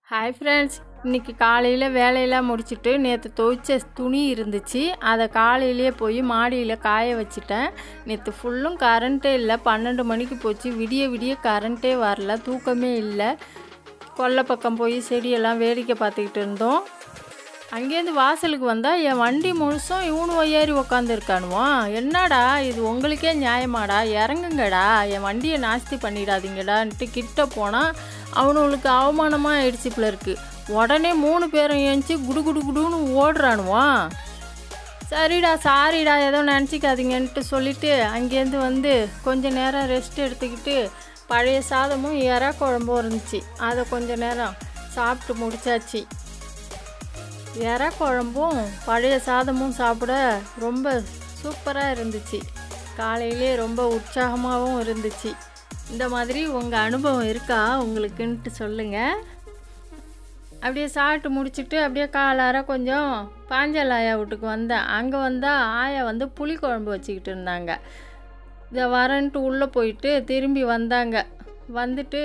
hi friends இன்றைக்கி காலையில் வேலையெல்லாம் முடிச்சுட்டு நேற்று துவைச்ச துணி இருந்துச்சு அதை காலையிலேயே போய் மாடியில் காய வச்சிட்டேன் நேற்று ஃபுல்லும் கரண்ட்டே இல்லை பன்னெண்டு மணிக்கு போச்சு விடிய விடிய கரண்ட்டே வரல தூக்கமே இல்லை கொல்லை பக்கம் போய் செடியெல்லாம் வேடிக்கை பார்த்துக்கிட்டு இருந்தோம் அங்கேருந்து வாசலுக்கு வந்தால் என் வண்டி முழுசும் இவனு ஏறி உக்காந்துருக்கானுவான் என்னடா இது உங்களுக்கே நியாயமாடா இறங்குங்கடா என் வண்டியை நாஸ்தி பண்ணிடாதீங்கடான்ட்டு கிட்ட போனால் அவனுங்களுக்கு அவமானமாக ஆயிடுச்சு போல இருக்கு உடனே மூணு பேரும் ஏஞ்சி குடு குடு குடுன்னு ஓடுறானுவான் சரிடா சாரிடா ஏதோ நினச்சிக்காதீங்கன்ட்டு சொல்லிட்டு அங்கேருந்து வந்து கொஞ்ச நேரம் ரெஸ்ட் எடுத்துக்கிட்டு பழைய சாதமும் எறா குழம்பும் இருந்துச்சு அதை கொஞ்ச நேரம் சாப்பிட்டு முடிச்சாச்சு எறா குழம்பும் பழைய சாதமும் சாப்பிட ரொம்ப சூப்பராக இருந்துச்சு காலையிலே ரொம்ப உற்சாகமாகவும் இருந்துச்சு இந்த மாதிரி உங்கள் அனுபவம் இருக்கா உங்களுக்குன்ட்டு சொல்லுங்கள் அப்படியே சாப்பிட்டு முடிச்சுட்டு அப்படியே காலார கொஞ்சம் பாஞ்சால் ஆயா வீட்டுக்கு வந்தேன் அங்கே வந்தால் ஆயா வந்து புளி குழம்பு வச்சுக்கிட்டு இருந்தாங்க இதை வரன்ட்டு உள்ளே போயிட்டு திரும்பி வந்தாங்க வந்துட்டு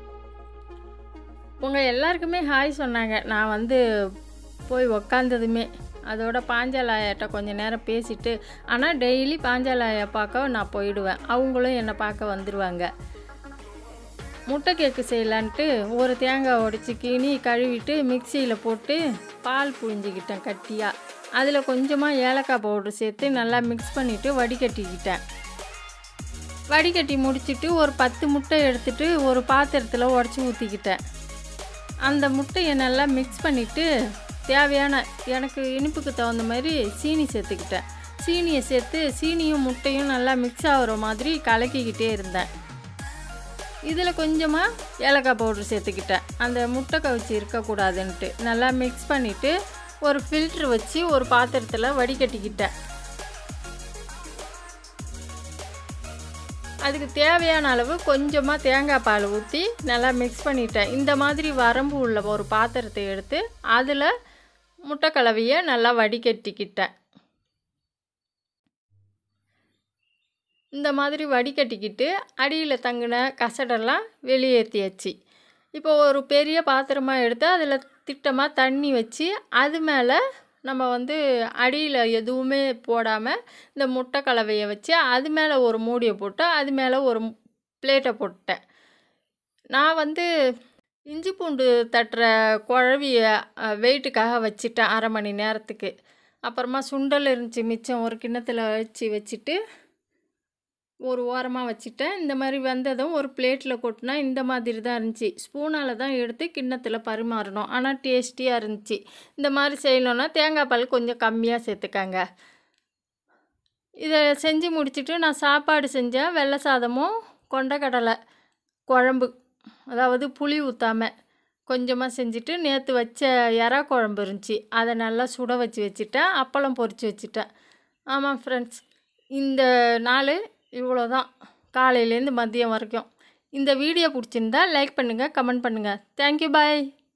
உங்கள் எல்லாருக்குமே ஹாய் சொன்னாங்க நான் வந்து போய் உக்காந்ததுமே அதோட பாஞ்சாலாயாட்ட கொஞ்சம் நேரம் பேசிட்டு ஆனால் டெய்லி பாஞ்சாலாயா பார்க்க நான் போயிடுவேன் அவங்களும் என்னை பார்க்க வந்துடுவாங்க முட்டை கேக்கு செய்யலான்ட்டு ஒரு தேங்காய் உடச்சி கீனி கழுவிட்டு மிக்சியில் போட்டு பால் புழிஞ்சிக்கிட்டேன் கட்டியாக அதில் கொஞ்சமாக ஏலக்காய் பவுடர் சேர்த்து நல்லா மிக்ஸ் பண்ணிவிட்டு வடிகட்டிக்கிட்டேன் வடிகட்டி முடிச்சுட்டு ஒரு பத்து முட்டை எடுத்துட்டு ஒரு பாத்திரத்தில் உடச்சி ஊற்றிக்கிட்டேன் அந்த முட்டையை நல்லா மிக்ஸ் பண்ணிவிட்டு தேவையான எனக்கு இனிப்புக்கு தகுந்த மாதிரி சீனி சேர்த்துக்கிட்டேன் சீனியை சேர்த்து சீனியும் முட்டையும் நல்லா மிக்ஸ் ஆகிற மாதிரி கலக்கிக்கிட்டே இருந்தேன் இதில் கொஞ்சமாக ஏலக்காய் பவுடர் சேர்த்துக்கிட்டேன் அந்த முட்டை கவிச்சி இருக்கக்கூடாதுன்ட்டு நல்லா மிக்ஸ் பண்ணிவிட்டு ஒரு ஃபில்ட்ரு வச்சு ஒரு பாத்திரத்தில் வடிகட்டிக்கிட்டேன் அதுக்கு தேவையான அளவு கொஞ்சமாக தேங்காய் பால் ஊற்றி நல்லா மிக்ஸ் பண்ணிட்டேன் இந்த மாதிரி வரம்பு உள்ள ஒரு பாத்திரத்தை எடுத்து அதில் முட்டை கலவையை நல்லா வடிகட்டிக்கிட்டேன் இந்த மாதிரி வடிகட்டிக்கிட்டு அடியில் தங்கின கசடெல்லாம் வெளியேற்றியாச்சு இப்போ ஒரு பெரிய பாத்திரமாக எடுத்து அதில் திட்டமாக தண்ணி வச்சு அது மேலே நம்ம வந்து அடியில் எதுவுமே போடாமல் இந்த முட்டை கலவையை வச்சு அது மேலே ஒரு மூடியை போட்டு அது மேலே ஒரு பிளேட்டை போட்டேன் நான் வந்து இஞ்சி பூண்டு தட்டுற குழவிய வெயிட்டுக்காக வச்சுட்டேன் அரை மணி நேரத்துக்கு அப்புறமா சுண்டல் இருந்துச்சு மிச்சம் ஒரு கிண்ணத்தில் வச்சு வச்சுட்டு ஒரு ஓரமாக வச்சுட்டேன் இந்த மாதிரி வந்ததும் ஒரு பிளேட்டில் கொட்டினா இந்த மாதிரி தான் இருந்துச்சு ஸ்பூனால் தான் எடுத்து கிண்ணத்தில் பரிமாறணும் ஆனால் டேஸ்டியாக இருந்துச்சு இந்த மாதிரி செய்யணுன்னா தேங்காய் பால் கொஞ்சம் கம்மியாக சேர்த்துக்காங்க இதை செஞ்சு முடிச்சுட்டு நான் சாப்பாடு செஞ்சேன் வெள்ளை சாதமும் கொண்டக்கடலை குழம்பு அதாவது புளி ஊற்றாமல் கொஞ்சமாக செஞ்சுட்டு நேற்று வச்ச எறா குழம்பு இருந்துச்சு அதை நல்லா சுட வச்சு வச்சுட்டேன் அப்பளம் பொரித்து வச்சுட்டேன் ஆமாம் ஃப்ரெண்ட்ஸ் இந்த நாள் இவ்வளோ தான் காலையிலேருந்து மதியம் வரைக்கும் இந்த வீடியோ பிடிச்சிருந்தா லைக் பண்ணுங்கள் கமெண்ட் பண்ணுங்கள் தேங்க்யூ பாய்